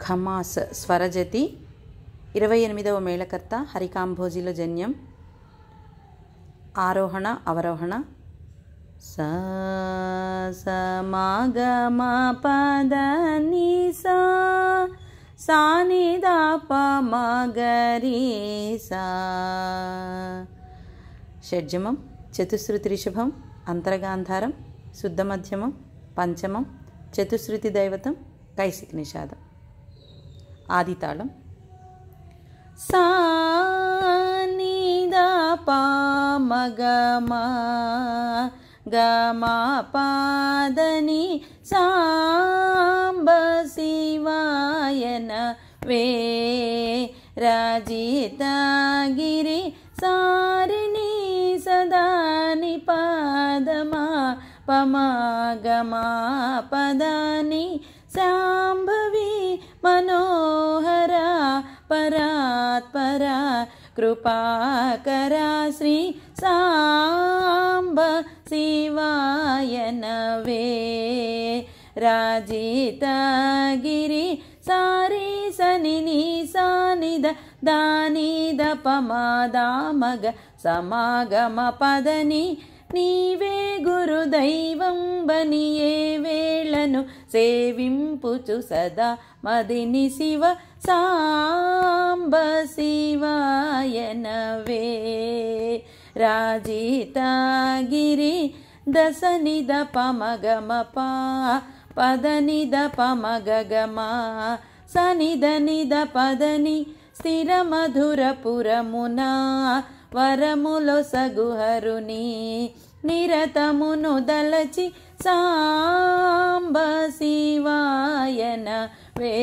ఖమాస్ స్వరజతి ఇరవై ఎనిమిదవ మేళకర్త హరికాంభోజిల జన్యం ఆరోహణ అవరోహణ స స మా గ మ పద ని సా సా ని ద ప మ గ రి సా షడ్జమం చతుశ్రుతి రిషభం అంతరగాంధారం శుద్ధ మధ్యమం పంచమం చతుశ్రుతి దైవతం కైసిక్ నిషాదం ఆదితాళం సా ని ద ప మ గ మ గ మ పాదని సాంబ శివాయన వే రాజితగిరి సారిణి సదాని పాదమా పమాగమా పదాని శాంభవి మనోహర పరాత్పర కృపాకరా శ్రీ సాంబ శివాయనవే రాజితగిరి సారి సని నీ సానిద దానిద పమాదామగ సమాగమ పదని నీవే గురుదైవం బని ఏ వేళను సేవింపుచు సదా మదిని శివ సాంబ శివాయనవే రాజితాగిరి దశనిద పమగమ పా పదనిద పమగగమా సనిద నిద పదని స్థిర మధురపురమునా వరములో సగుహరుని నిరతమును దలచి సాంబ శివాయన వే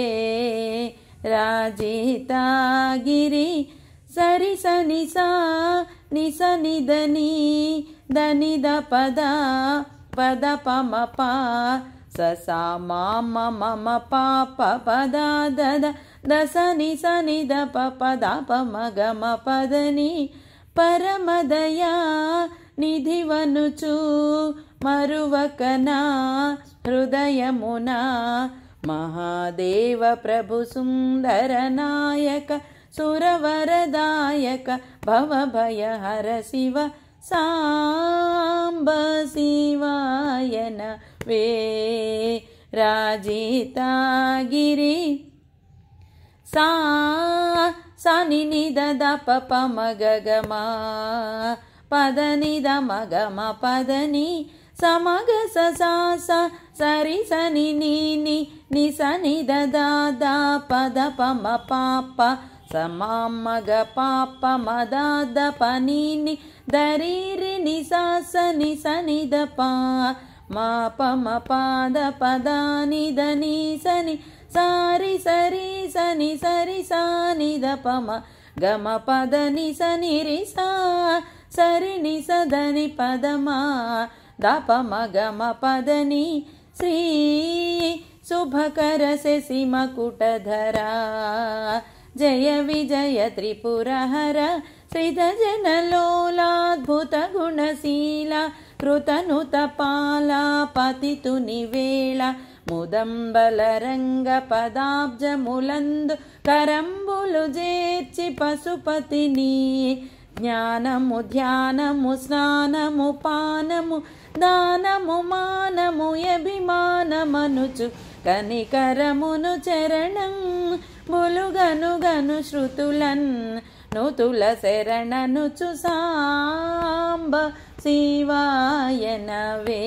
రాజితాగిరి సరి సని సా నిస నిదని దనిద పద పద పమ పా ససా మామ మమ పాప పద దద దస నిస నిద ప పద పమ గమ పదని పరమదయా నిధివనుచు మరువకనా హృదయమునా మహాదేవ ప్రభు సుందర నాయక సురవరదాయక భవభయహర శివ సాంబ శివాయన వే రాజితాగిరి సా సని నిద దప పమగమా పదని దమగమ పదని సమగ ససా సరి సని నీని ని సని దదా పద పమ పాప సమామగ పాప మదాద పనీని దరీరి ని సాస ని సని ద పా మా పమ పాద పదాని దని సని సారి సరి సని సరి సాని ద పమ గమ పదని సని రి సా సరి ని సదని పదమా దపమ గమ పదని శ్రీ శుభకర శశి మకుటధరా జయ విజయ త్రిపురహర శ్రీధజనలోలాద్భుత గుణశీల కృతనుత పాల పతితుని వేళ ముదంబలరంగ పదాబ్జములందు కరంబులు చేర్చి పశుపతిని జ్ఞానము ధ్యానము స్నానము పానము దానము మానము అభిమానమనుచు కనికరమును చరణం బులుగను గను శృతులన్ నుతుల శరణనుచు సాంబ శివాయనవే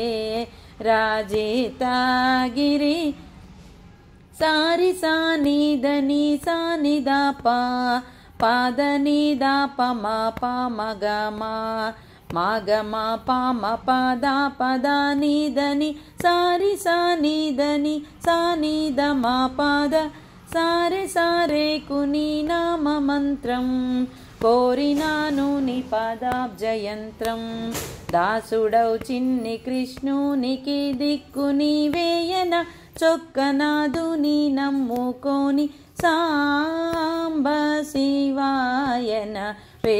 రాజితాగిరి సారి సానిదని సానిదాపా పాదనిదా పమా పామగమా మాగమా పామ పదా పదానిదని సారి సానిదని సానిద మా పాద సారే సారే కుని నామ మంత్రం కోరినాను ని పదాబ్జయంత్రం దాసుడౌ చిన్ని కృష్ణునికి దిక్కు నీవేయన చొక్కనాదు నీ నమ్ముకోని సాంబ శివాయన వే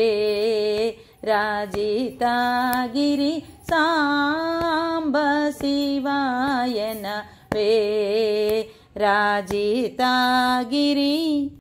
రాజితాగిరి సాంబ శివాయన వే రాజితాగిరి